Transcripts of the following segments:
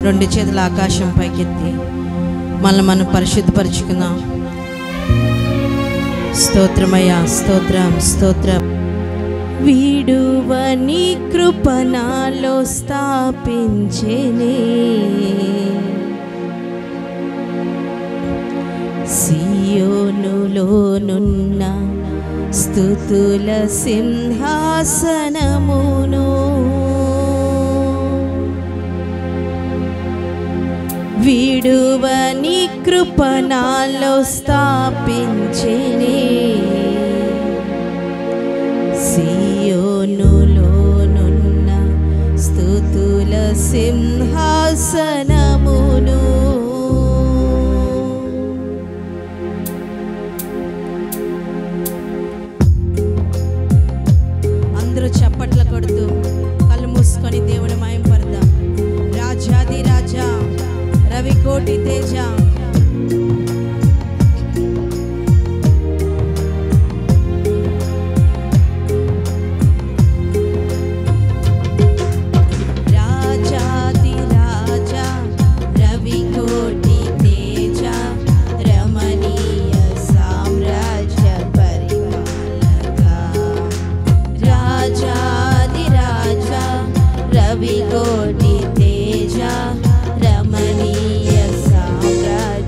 రెండు చేతుల ఆకాశం పైకెత్తి మళ్ళీ మనం పరిశుద్ధపరుచుకుందాం స్తోత్రమయ్యా స్తోత్రం స్తోత్రం వీడువని కృపణాలో స్థాపించేనే సియోనులోనున్న స్థుతుల సింహాసనమును విడువని కృపణాలో స్థాపించేనే సియోనులోనున్న స్థుతుల సింహాసనమును అందరూ చప్పట్ల కొడుతూ కళ్ళు మూసుకొని దేవుని మాయం పడదాం రాజాది రాజా రవి కోటి తేజ రాజాది రాజా రవి కోటి తేజ రమణీయ సామ్రాజ్య పరిపాలక రాజాది రాజా రవి కోటి తేజ రమణీయ సామ్రాజ్య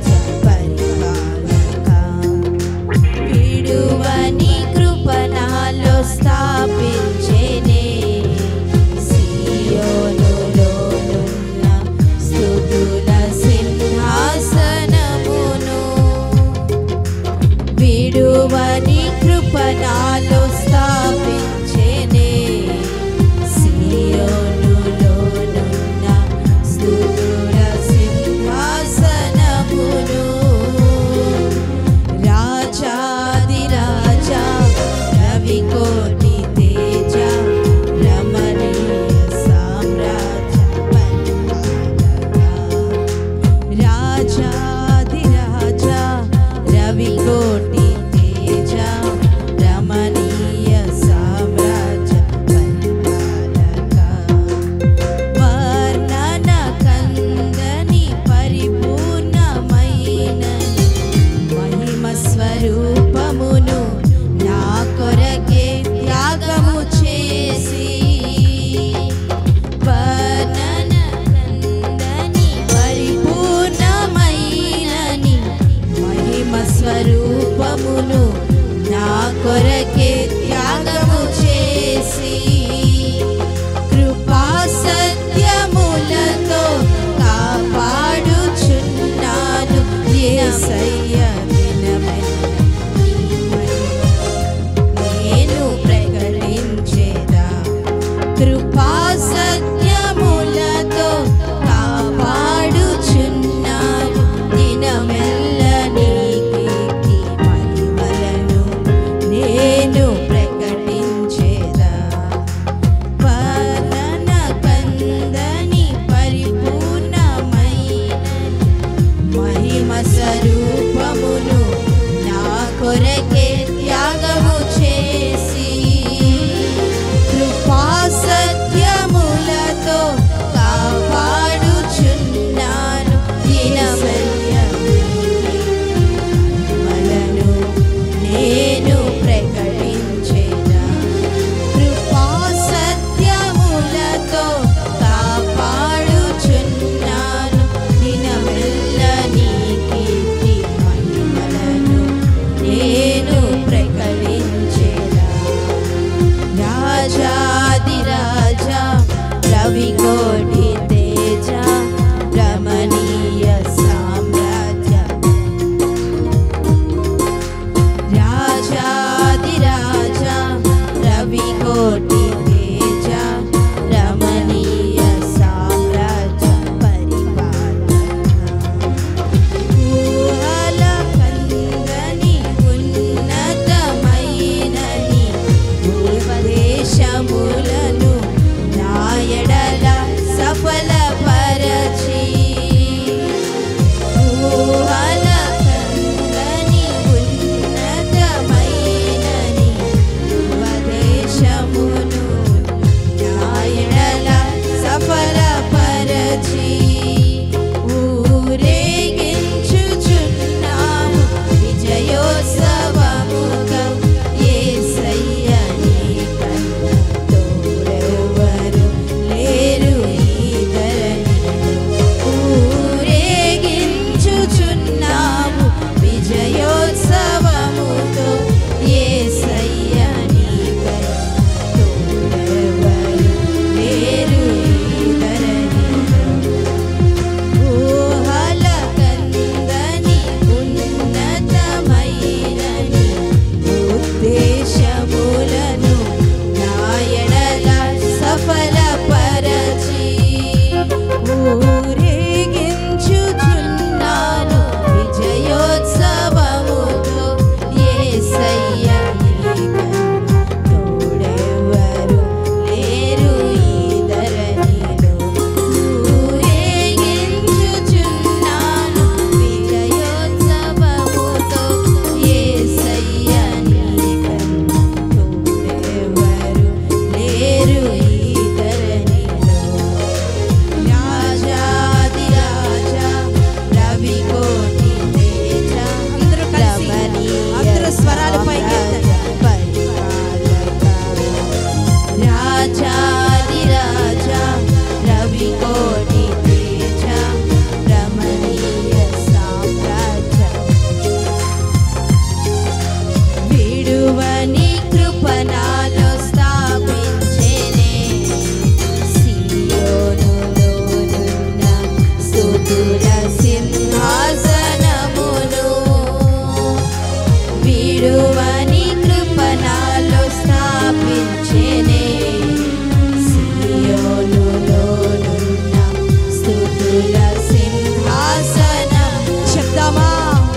సింహాసనం చెప్దామా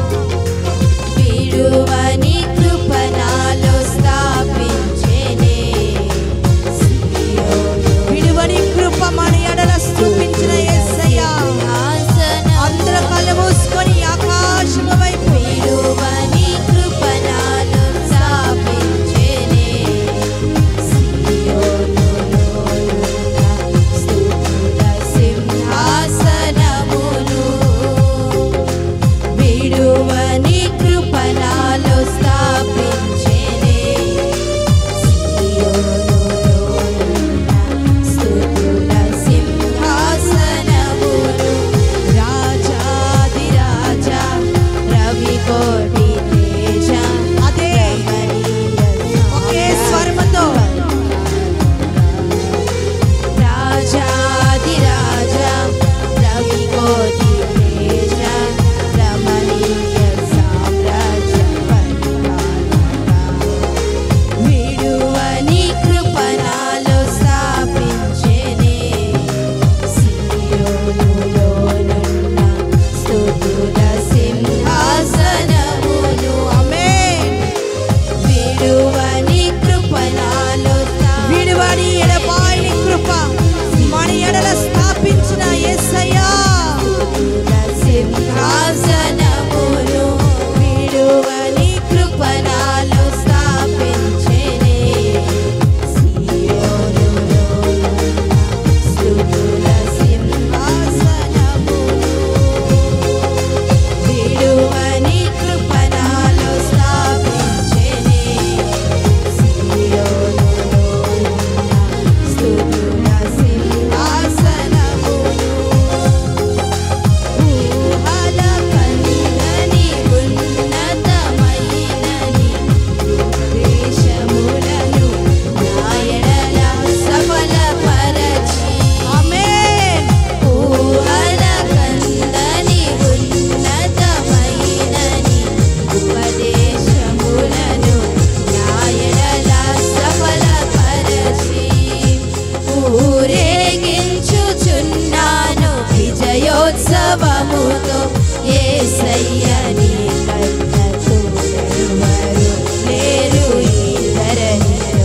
విడువని కృపణాలో స్థాపించేనే విడువని కృప మన ఎడల స్థూపించిన యేసయ్య అందరూ కళ్ళు మూసుకొని ఆకాశము వైపు విడువని కృపణాలు స్థాపించేనే సింహాసనమును విడువని కృపణాలు స్థాపించేనే స్తుతుల సింహాసనమును రాజాది రాజా రవి కోటి తేజ అదే ఒకే స్వరముతో రాజాది రాజా రవి కోటి తేజ రమణీయ సామ్రాజ్య పరిపాలన విడువని కృపణాలు స్థాపించేనే సియోనులోనున్న స్తుతుల సింహాసనమును ఆమేన్ విడువని కృపణాలు విడువని ఎడబాయిని కృప మన ఎడల స్థాపించిన యేసయ్యా సింహాసనమును విడువని కృపణాలు స్థాపించేనే సియోనులో స్తుతుల సింహాసనమును విడువని కృపణాలు స్థాపించేనే సియోనులో స్తుతుల సింహాసనమును ఊహల కందని ఉన్నతమైనని దేశములను నాయడల సఫలపరచి ఆమేన్ ఊహల కందని ఉన్నతమైనని ఉపదేశములను నాయడల సఫలపరచి ఊరేగించుచున్నాను విజయోత్సవముతో ఏసయ్య నీ కన్న తోడెవరు లేరు ఈ ధరణిలో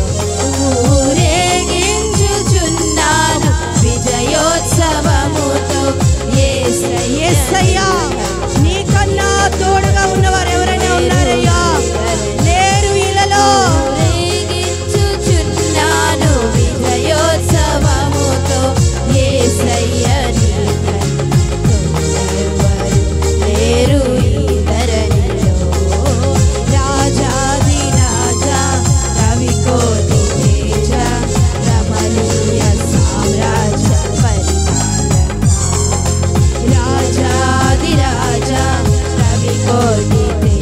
ఊరేగించుచున్నాను విజయోత్సవముతో ఏసయ్య నీకన్నా తోడుగా ఉన్నవారు ఎవరైనా ఉన్నారయ్యా లేరు ఇలలో ఊరేగించుచున్నాను విజయోత్సవముతో ఏసయ్య నీకన్నెవరు లేరు ఈ ధరణిలో రాజాది రాజా రవికోటి తేజ రమణీయ సామ్రాజ్య పరిపాలన రాజాది రాజా రవి కోటి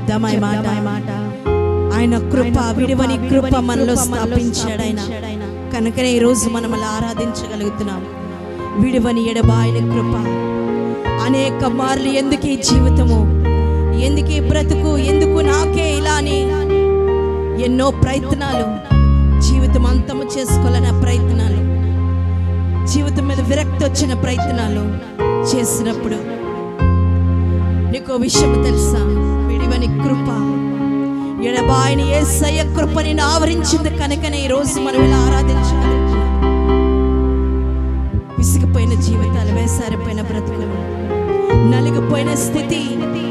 చెప్దామా ఈ మాట ఆయన కృప విడివని కృప మనలో స్థాపించాడు ఆయన కనుకనే ఈరోజు మనం అలా ఆరాధించగలుగుతున్నాం విడివని ఎడబాయిన కృప అనేక మార్లు ఎందుకు ఈ జీవితము ఎందుకు ఈ బ్రతుకు ఎందుకు నాకే ఇలా అని ఎన్నో ప్రయత్నాలు జీవితం అంతము చేసుకోవాలనే ప్రయత్నాలు జీవితం మీద విరక్తి వచ్చిన ప్రయత్నాలు చేసినప్పుడు నీకు విషయం తెలుసా విడివని కృప ఎడబాయిని ఏసయ్య కృప నేను ఆవరించింది కనుకనే ఈ రోజు మనం ఇలా ఆరాధించగలుగుతున్నాం విసిగిపోయిన జీవితాలు వేసారిపోయిన బ్రతుకులు నలిగిపోయిన స్థితి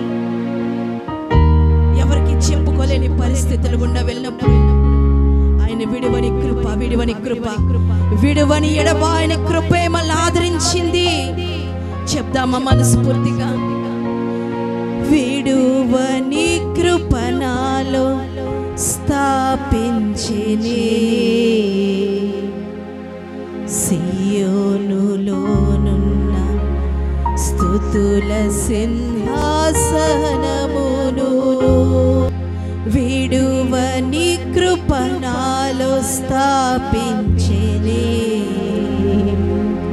ఎవరికి చెప్పుకోలేని పరిస్థితులు గుండా వెళ్ళినప్పుడు ఆయన విడువని కృప విడువని కృప విడువని ఎడబాయని కృపే మళ్ళీ ఆదరించింది చెప్దామా మనస్ఫూర్తిగా విడువని కృపణాలో స్థాపించినే సియోనులోనున్న స్థుతుల సింహాసనమును విడువని కృపణాలో స్థాపించినే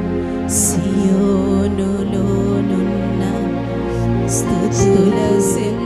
సియోనులోనున్న స్థుతుల సింహాసనమును